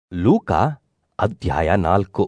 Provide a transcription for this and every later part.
ಲೂಕ ಅಧ್ಯಾಯ ನಾಲ್ಕು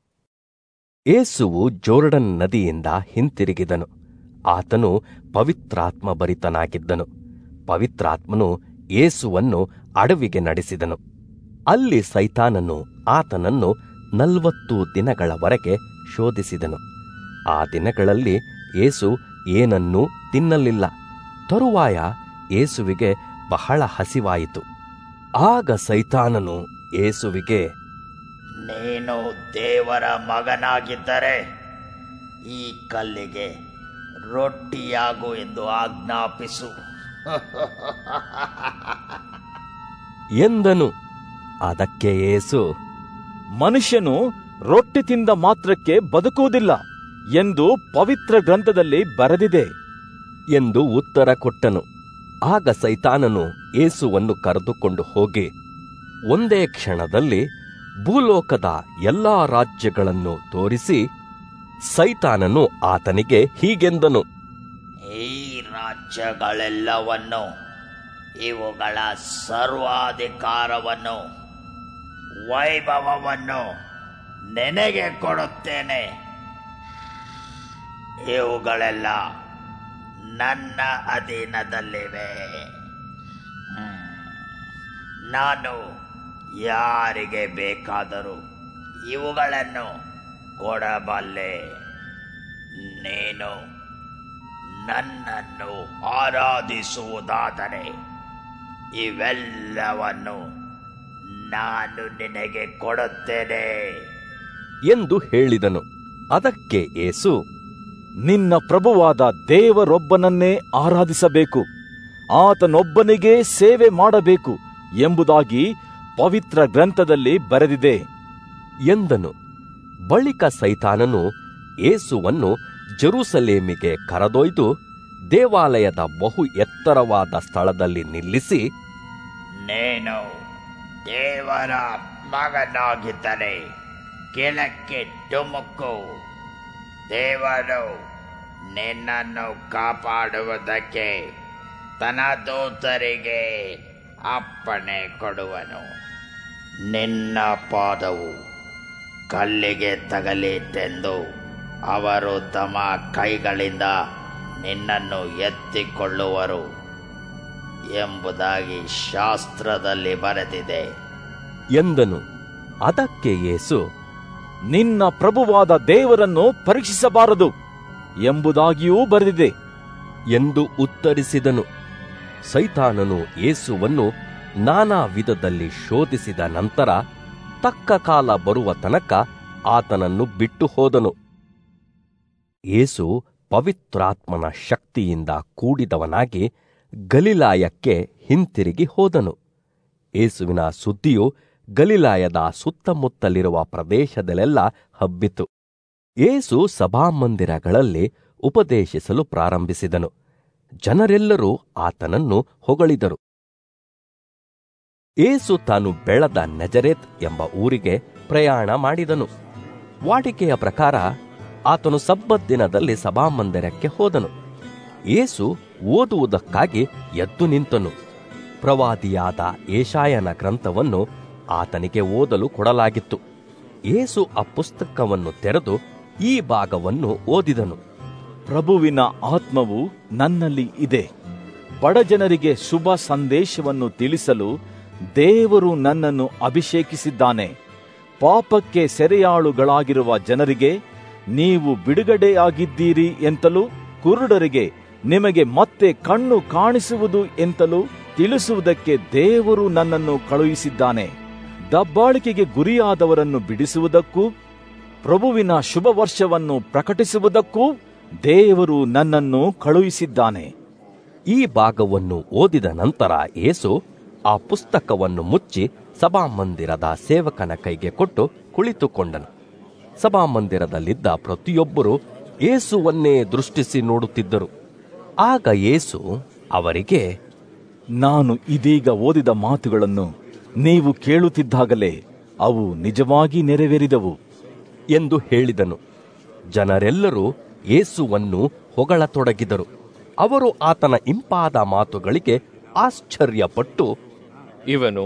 ಏಸುವು ಜೋರ್ಡನ್ ನದಿಯಿಂದ ಹಿಂತಿರುಗಿದನು ಆತನು ಪವಿತ್ರಾತ್ಮ ಭರಿತನಾಗಿದ್ದನು ಪವಿತ್ರಾತ್ಮನು ಏಸುವನ್ನು ಅಡವಿಗೆ ನಡೆಸಿದನು ಅಲ್ಲಿ ಸೈತಾನನು ಆತನನ್ನು ನಲ್ವತ್ತು ದಿನಗಳವರೆಗೆ ಶೋಧಿಸಿದನು ಆ ದಿನಗಳಲ್ಲಿ ಏಸು ಏನನ್ನೂ ತಿನ್ನಲಿಲ್ಲ ತರುವಾಯ ಏಸುವಿಗೆ ಬಹಳ ಹಸಿವಾಯಿತು ಆಗ ಸೈತಾನನು ಏಸುವಿಗೆ ನೀನು ದೇವರ ಮಗನಾಗಿದ್ದರೆ ಈ ಕಲ್ಲಿಗೆ ರೊಟ್ಟಿಯಾಗು ಎಂದು ಆಜ್ಞಾಪಿಸು ಎಂದನು ಅದಕ್ಕೆ ಏಸು ಮನುಷ್ಯನು ರೊಟ್ಟಿ ತಿಂದ ಮಾತ್ರಕ್ಕೆ ಬದುಕುವುದಿಲ್ಲ ಎಂದು ಪವಿತ್ರ ಗ್ರಂಥದಲ್ಲಿ ಬರೆದಿದೆ ಎಂದು ಉತ್ತರ ಕೊಟ್ಟನು ಆಗ ಸೈತಾನನು ಏಸುವನ್ನು ಕರೆದುಕೊಂಡು ಹೋಗಿ ಒಂದೇ ಕ್ಷಣದಲ್ಲಿ ಭೂಲೋಕದ ಎಲ್ಲಾ ರಾಜ್ಯಗಳನ್ನು ತೋರಿಸಿ ಸೈತಾನನು ಆತನಿಗೆ ಹೀಗೆಂದನು ಈ ರಾಜ್ಯಗಳೆಲ್ಲವನ್ನು ಇವುಗಳ ಸರ್ವಾಧಿಕಾರವನ್ನು ವೈಭವವನ್ನು ನೆನೆಗೆ ಕೊಡುತ್ತೇನೆ ಇವುಗಳೆಲ್ಲ ನನ್ನ ಅಧೀನದಲ್ಲಿವೆ ಹ್ಮ್. ನಾನು ಯಾರಿಗೆ ಬೇಕಾದರೂ ಇವುಗಳನ್ನು ಕೊಡಬಲ್ಲೆ ನೀನು ನನ್ನನ್ನು ಆರಾಧಿಸುವುದಾದರೆ ಇವೆಲ್ಲವನ್ನು ನಾನು ನಿನಗೆ ಕೊಡುತ್ತೇನೆ ಎಂದು ಹೇಳಿದನು ಅದಕ್ಕೆ ಏಸು ನಿನ್ನ ಪ್ರಭುವಾದ ದೇವರೊಬ್ಬನನ್ನೇ ಆರಾಧಿಸಬೇಕು ಆತನೊಬ್ಬನಿಗೇ ಸೇವೆ ಮಾಡಬೇಕು ಎಂಬುದಾಗಿ ಪವಿತ್ರ ಗ್ರಂಥದಲ್ಲಿ ಬರೆದಿದೆ ಎಂದನು ಬಳಿಕ ಸೈತಾನನು ಏಸುವನ್ನು ಜೆರೂಸಲೇಮಿಗೆ ಕರೆದೊಯ್ದು ದೇವಾಲಯದ ಬಹು ಎತ್ತರವಾದ ಸ್ಥಳದಲ್ಲಿ ನಿಲ್ಲಿಸಿ ನೀನು ದೇವರ ಮಗನಾಗಿದ್ದರೆ ಕೆಳಕ್ಕೆ ಧುಮುಕು ದೇವರು ನಿನ್ನನ್ನು ಕಾಪಾಡುವುದಕ್ಕೆ ತನ್ನ ದೂತರಿಗೆ ಅಪ್ಪಣೆ ಕೊಡುವನು ನಿನ್ನ ಪಾದವು ಕಲ್ಲಿಗೆ ತಗಲಿತೆಂದು ಅವರು ತಮ್ಮ ಕೈಗಳಿಂದ ನಿನ್ನನ್ನು ಎತ್ತಿಕೊಳ್ಳುವರು ಎಂಬುದಾಗಿ ಶಾಸ್ತ್ರದಲ್ಲಿ ಬರೆದಿದೆ ಎಂದನು ಅದಕ್ಕೆ ಏಸು ನಿನ್ನ ಪ್ರಭುವಾದ ದೇವರನ್ನು ಪರೀಕ್ಷಿಸಬಾರದು ಎಂಬುದಾಗಿಯೂ ಬರೆದಿದೆ ಎಂದು ಉತ್ತರಿಸಿದನು ಸೈತಾನನು ಏಸುವನ್ನು ನಾನಾ ವಿಧದಲ್ಲಿ ಶೋಧಿಸಿದ ನಂತರ ತಕ್ಕ ಕಾಲ ಬರುವ ತನಕ ಆತನನ್ನು ಬಿಟ್ಟು ಹೋದನು ಏಸು ಪವಿತ್ರಾತ್ಮನ ಶಕ್ತಿಯಿಂದ ಕೂಡಿದವನಾಗಿ ಗಲಿಲಾಯಕ್ಕೆ ಹಿಂತಿರುಗಿ ಹೋದನು ಏಸುವಿನ ಸುದ್ದಿಯು ಗಲಿಲಾಯದ ಸುತ್ತಮುತ್ತಲಿರುವ ಪ್ರದೇಶದಲ್ಲೆಲ್ಲ ಹಬ್ಬಿತು ಏಸು ಸಭಾಮಂದಿರಗಳಲ್ಲಿ ಉಪದೇಶಿಸಲು ಪ್ರಾರಂಭಿಸಿದನು ಜನರೆಲ್ಲರೂ ಆತನನ್ನು ಹೊಗಳಿದರು ಏಸು ತಾನು ಬೆಳೆದ ನೆಜರೆತ್ ಎಂಬ ಊರಿಗೆ ಪ್ರಯಾಣ ಮಾಡಿದನು ವಾಡಿಕೆಯ ಪ್ರಕಾರ ಆತನು ಸಬ್ಬತ್ ದಿನದಲ್ಲಿ ಸಭಾಮಂದಿರಕ್ಕೆ ಹೋದನು ಏಸು ಓದುವುದಕ್ಕಾಗಿ ಎದ್ದು ನಿಂತನು ಪ್ರವಾದಿಯಾದ ಏಷಾಯನ ಗ್ರಂಥವನ್ನು ಆತನಿಗೆ ಓದಲು ಕೊಡಲಾಗಿತ್ತು ಏಸು ಆ ಪುಸ್ತಕವನ್ನು ತೆರೆದು ಈ ಭಾಗವನ್ನು ಓದಿದನು ಪ್ರಭುವಿನ ಆತ್ಮವು ನನ್ನಲ್ಲಿ ಇದೆ ಬಡಜನರಿಗೆ ಶುಭ ಸಂದೇಶವನ್ನು ತಿಳಿಸಲು ದೇವರು ನನ್ನನ್ನು ಅಭಿಷೇಕಿಸಿದ್ದಾನೆ ಪಾಪಕ್ಕೆ ಸೆರೆಯಾಳುಗಳಾಗಿರುವ ಜನರಿಗೆ ನೀವು ಬಿಡುಗಡೆಯಾಗಿದ್ದೀರಿ ಎಂತಲೂ ಕುರುಡರಿಗೆ ನಿಮಗೆ ಮತ್ತೆ ಕಣ್ಣು ಕಾಣಿಸುವುದು ಎಂತಲೂ ತಿಳಿಸುವುದಕ್ಕೆ ದೇವರು ನನ್ನನ್ನು ಕಳುಹಿಸಿದ್ದಾನೆ ದಬ್ಬಾಳಿಕೆಗೆ ಗುರಿಯಾದವರನ್ನು ಬಿಡಿಸುವುದಕ್ಕೂ ಪ್ರಭುವಿನ ಶುಭ ವರ್ಷವನ್ನು ಪ್ರಕಟಿಸುವುದಕ್ಕೂ ದೇವರು ನನ್ನನ್ನು ಕಳುಹಿಸಿದ್ದಾನೆ ಈ ಭಾಗವನ್ನು ಓದಿದ ನಂತರ ಏಸು ಆ ಪುಸ್ತಕವನ್ನು ಮುಚ್ಚಿ ಸಭಾಮಂದಿರದ ಸೇವಕನ ಕೈಗೆ ಕೊಟ್ಟು ಕುಳಿತುಕೊಂಡನು ಸಭಾಮಂದಿರದಲ್ಲಿದ್ದ ಪ್ರತಿಯೊಬ್ಬರು ಏಸುವನ್ನೇ ದೃಷ್ಟಿಸಿ ನೋಡುತ್ತಿದ್ದರು ಆಗ ಏಸು ಅವರಿಗೆ ನಾನು ಇದೀಗ ಓದಿದ ಮಾತುಗಳನ್ನು ನೀವು ಕೇಳುತ್ತಿದ್ದಾಗಲೇ ಅವು ನಿಜವಾಗಿ ನೆರವೇರಿದವು ಎಂದು ಹೇಳಿದನು ಜನರೆಲ್ಲರೂ ಏಸುವನ್ನು ಹೊಗಳತೊಡಗಿದರು ಅವರು ಆತನ ಇಂಪಾದ ಮಾತುಗಳಿಗೆ ಆಶ್ಚರ್ಯಪಟ್ಟು ಇವನು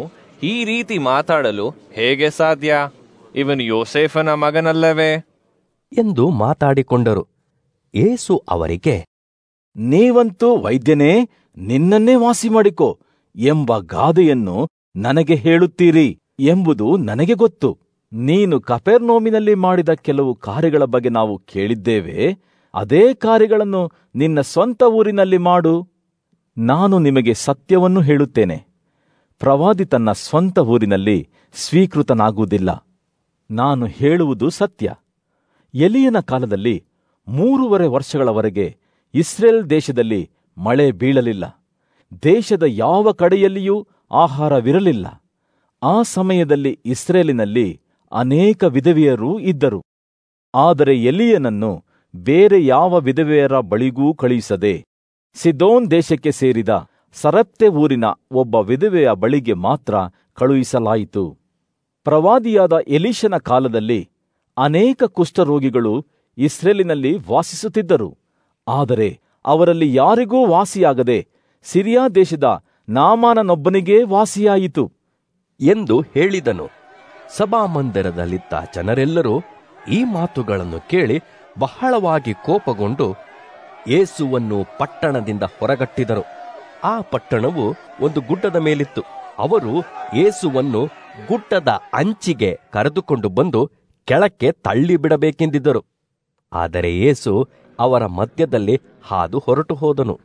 ಈ ರೀತಿ ಮಾತಾಡಲು ಹೇಗೆ ಸಾಧ್ಯ ಇವನು ಯೋಸೇಫನ ಮಗನಲ್ಲವೇ ಎಂದು ಮಾತಾಡಿಕೊಂಡರು ಏಸು ಅವರಿಗೆ ನೀವಂತೂ ವೈದ್ಯನೇ ನಿನ್ನನ್ನೇ ವಾಸಿ ಮಾಡಿಕೋ ಎಂಬ ಗಾದೆಯನ್ನು ನನಗೆ ಹೇಳುತ್ತೀರಿ ಎಂಬುದು ನನಗೆ ಗೊತ್ತು ನೀನು ಕಪೆರ್ನೋಮಿನಲ್ಲಿ ಮಾಡಿದ ಕೆಲವು ಕಾರ್ಯಗಳ ಬಗ್ಗೆ ನಾವು ಕೇಳಿದ್ದೇವೆ ಅದೇ ಕಾರ್ಯಗಳನ್ನು ನಿನ್ನ ಸ್ವಂತ ಊರಿನಲ್ಲಿ ಮಾಡು ನಾನು ನಿಮಗೆ ಸತ್ಯವನ್ನು ಹೇಳುತ್ತೇನೆ ಪ್ರವಾದಿ ತನ್ನ ಸ್ವಂತ ಊರಿನಲ್ಲಿ ಸ್ವೀಕೃತನಾಗುವುದಿಲ್ಲ ನಾನು ಹೇಳುವುದು ಸತ್ಯ ಎಲಿಯನ ಕಾಲದಲ್ಲಿ ಮೂರುವರೆ ವರ್ಷಗಳವರೆಗೆ ಇಸ್ರೇಲ್ ದೇಶದಲ್ಲಿ ಮಳೆ ಬೀಳಲಿಲ್ಲ ದೇಶದ ಯಾವ ಕಡೆಯಲ್ಲಿಯೂ ಆಹಾರವಿರಲಿಲ್ಲ ಆ ಸಮಯದಲ್ಲಿ ಇಸ್ರೇಲಿನಲ್ಲಿ ಅನೇಕ ವಿಧವೆಯರೂ ಇದ್ದರು ಆದರೆ ಎಲಿಯನನ್ನು ಬೇರೆ ಯಾವ ವಿಧವೆಯರ ಬಳಿಗೂ ಕಳುಹಿಸದೆ ಸಿದೋನ್ ದೇಶಕ್ಕೆ ಸೇರಿದ ಸರಪ್ತೆ ಊರಿನ ಒಬ್ಬ ವಿಧವೆಯ ಬಳಿಗೆ ಮಾತ್ರ ಕಳುಹಿಸಲಾಯಿತು ಪ್ರವಾದಿಯಾದ ಎಲೀಶನ ಕಾಲದಲ್ಲಿ ಅನೇಕ ಕುಷ್ಠರೋಗಿಗಳು ಇಸ್ರೇಲಿನಲ್ಲಿ ವಾಸಿಸುತ್ತಿದ್ದರು ಆದರೆ ಅವರಲ್ಲಿ ಯಾರಿಗೂ ವಾಸಿಯಾಗದೆ ಸಿರಿಯಾ ದೇಶದ ನಾಮಾನನೊಬ್ಬನಿಗೇ ವಾಸಿಯಾಯಿತು ಎಂದು ಹೇಳಿದನು ಸಭಾಮಂದಿರದಲ್ಲಿದ್ದ ಜನರೆಲ್ಲರೂ ಈ ಮಾತುಗಳನ್ನು ಕೇಳಿ ಬಹಳವಾಗಿ ಕೋಪಗೊಂಡು ಯೇಸುವನ್ನು ಪಟ್ಟಣದಿಂದ ಹೊರಗಟ್ಟಿದರು ಆ ಪಟ್ಟಣವು ಒಂದು ಗುಡ್ಡದ ಮೇಲಿತ್ತು ಅವರು ಯೇಸುವನ್ನು ಗುಡ್ಡದ ಅಂಚಿಗೆ ಕರೆದುಕೊಂಡು ಬಂದು ಕೆಳಕ್ಕೆ ತಳ್ಳಿಬಿಡಬೇಕೆಂದಿದ್ದರು ಆದರೆ ಯೇಸು ಅವರ ಮಧ್ಯದಲ್ಲಿ ಹಾದು ಹೊರಟು ಹೋದನು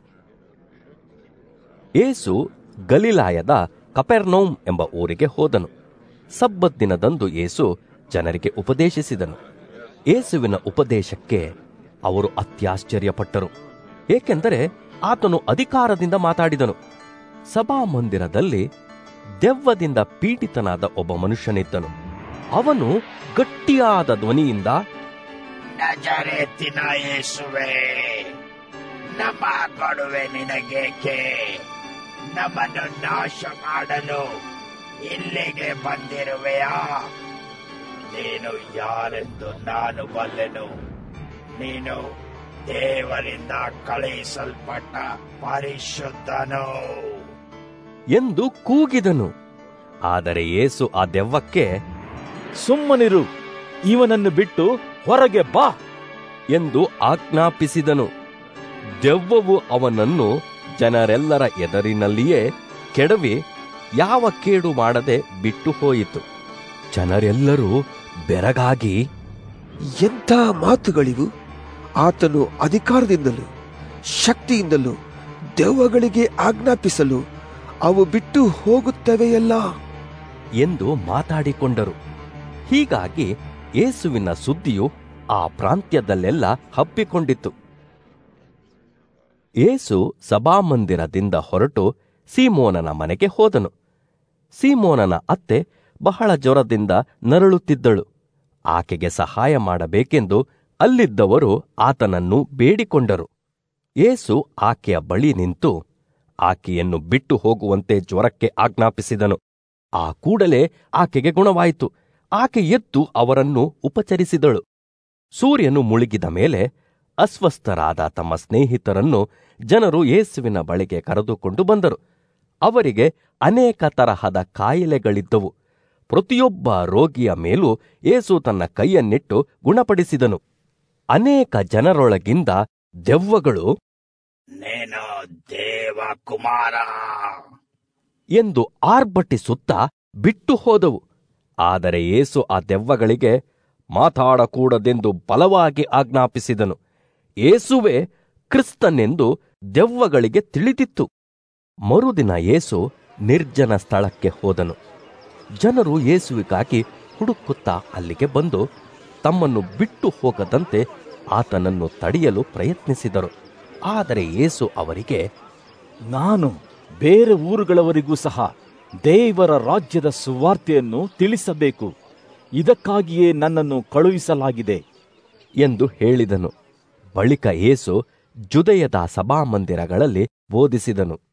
ಏಸು ಗಲಿಲಾಯದ ಕಪೆರ್ನೌಮ್ ಎಂಬ ಊರಿಗೆ ಹೋದನು ಸಬ್ಬತ್ ದಿನದಂದು ಏಸು ಜನರಿಗೆ ಉಪದೇಶಿಸಿದನು ಏಸುವಿನ ಉಪದೇಶಕ್ಕೆ ಅವರು ಅತ್ಯಾಶ್ಚರ್ಯಪಟ್ಟರು ಏಕೆಂದರೆ ಆತನು ಅಧಿಕಾರದಿಂದ ಮಾತಾಡಿದನು ಸಭಾಮಂದಿರದಲ್ಲಿ ದೆವ್ವದಿಂದ ಪೀಡಿತನಾದ ಒಬ್ಬ ಮನುಷ್ಯನಿದ್ದನು ಅವನು ಗಟ್ಟಿಯಾದ ಧ್ವನಿಯಿಂದ ನಜರೇತಿನ ಯೇಸುವೆ ನಮ್ಮ ಕೊಡುವೆ ನಿನಗೇಕೆ ನಮ್ಮನ್ನು ನಾಶ ಮಾಡಲು ಇಲ್ಲಿಗೆ ಬಂದಿರುವೆಯಾ ನೀನು ಯಾರೆಂದು ನಾನು ಬಲ್ಲೆನು ನೀನು ದೇವರಿಂದ ಕಳುಹಿಸಲ್ಪಟ್ಟ ಪರಿಶುದ್ಧನು ಎಂದು ಕೂಗಿದನು ಆದರೆ ಯೇಸು ಆ ದೆವ್ವಕ್ಕೆ ಸುಮ್ಮನಿರು ಇವನನ್ನು ಬಿಟ್ಟು ಹೊರಗೆ ಬಾ ಎಂದು ಆಜ್ಞಾಪಿಸಿದನು ದೆವ್ವವು ಅವನನ್ನು ಜನರೆಲ್ಲರ ಎದರಿನಲ್ಲಿಯೇ ಕೆಡವಿ ಯಾವ ಕೇಡು ಮಾಡದೆ ಬಿಟ್ಟು ಹೋಯಿತು ಜನರೆಲ್ಲರೂ ಬೆರಗಾಗಿ ಎಂಥ ಮಾತುಗಳಿವು ಆತನು ಅಧಿಕಾರದಿಂದಲೂ ಶಕ್ತಿಯಿಂದಲೂ ದೆವ್ವಗಳಿಗೆ ಆಜ್ಞಾಪಿಸಲು ಅವು ಬಿಟ್ಟು ಹೋಗುತ್ತವೆಯಲ್ಲ ಎಂದು ಮಾತಾಡಿಕೊಂಡರು ಹೀಗಾಗಿ ಯೇಸುವಿನ ಸುದ್ದಿಯು ಆ ಪ್ರಾಂತ್ಯದಲ್ಲೆಲ್ಲ ಹಬ್ಬಿಕೊಂಡಿತ್ತು ಯೇಸು ಸಭಾಮಂದಿರದಿಂದ ಹೊರಟು ಸೀಮೋನನ ಮನೆಗೆ ಹೋದನು ಸೀಮೋನನ ಅತ್ತೆ ಬಹಳ ಜ್ವರದಿಂದ ನರಳುತ್ತಿದ್ದಳು ಆಕೆಗೆ ಸಹಾಯ ಮಾಡಬೇಕೆಂದು ಅಲ್ಲಿದ್ದವರು ಆತನನ್ನು ಬೇಡಿಕೊಂಡರು ಯೇಸು ಆಕೆಯ ಬಳಿ ನಿಂತು ಆಕೆಯನ್ನು ಬಿಟ್ಟು ಹೋಗುವಂತೆ ಜ್ವರಕ್ಕೆ ಆಜ್ಞಾಪಿಸಿದನು ಆ ಕೂಡಲೇ ಆಕೆಗೆ ಗುಣವಾಯಿತು ಆಕೆ ಎದ್ದು ಅವರನ್ನು ಉಪಚರಿಸಿದಳು ಸೂರ್ಯನು ಮುಳುಗಿದ ಮೇಲೆ ಅಸ್ವಸ್ಥರಾದ ತಮ್ಮ ಸ್ನೇಹಿತರನ್ನು ಜನರು ಯೇಸುವಿನ ಬಳಿಗೆ ಕರೆದುಕೊಂಡು ಬಂದರು ಅವರಿಗೆ ಅನೇಕ ತರಹದ ಕಾಯಿಲೆಗಳಿದ್ದವು ಪ್ರತಿಯೊಬ್ಬ ರೋಗಿಯ ಮೇಲೂ ಯೇಸು ತನ್ನ ಕೈಯನ್ನಿಟ್ಟು ಗುಣಪಡಿಸಿದನು ಅನೇಕ ಜನರೊಳಗಿಂದ ದೆವ್ವಗಳು ನೀನು ದೇವ ಕುಮಾರ ಎಂದು ಆರ್ಭಟಿಸುತ್ತಾ ಬಿಟ್ಟು ಹೋದವು ಆದರೆ ಯೇಸು ಆ ದೆವ್ವಗಳಿಗೆ ಮಾತಾಡಕೂಡದೆಂದು ಬಲವಾಗಿ ಆಜ್ಞಾಪಿಸಿದನು ಯೇಸುವೇ ಕ್ರಿಸ್ತನೆಂದು ದೆವ್ವಗಳಿಗೆ ತಿಳಿದಿತ್ತು ಮರುದಿನ ಯೇಸು ನಿರ್ಜನ ಸ್ಥಳಕ್ಕೆ ಹೋದನು ಜನರು ಯೇಸುವಿಗಾಗಿ ಹುಡುಕುತ್ತಾ ಅಲ್ಲಿಗೆ ಬಂದು ತಮ್ಮನ್ನು ಬಿಟ್ಟು ಹೋಗದಂತೆ ಆತನನ್ನು ತಡೆಯಲು ಪ್ರಯತ್ನಿಸಿದರು ಆದರೆ ಯೇಸು ಅವರಿಗೆ ನಾನು ಬೇರೆ ಊರುಗಳವರಿಗೂ ಸಹ ದೇವರ ರಾಜ್ಯದ ಸುವಾರ್ತೆಯನ್ನು ತಿಳಿಸಬೇಕು ಇದಕ್ಕಾಗಿಯೇ ನನ್ನನ್ನು ಕಳುಹಿಸಲಾಗಿದೆ ಎಂದು ಹೇಳಿದನು ಬಳಿಕ ಯೇಸು ಜುದಯದ ಸಭಾಮಂದಿರಗಳಲ್ಲಿ ಬೋಧಿಸಿದನು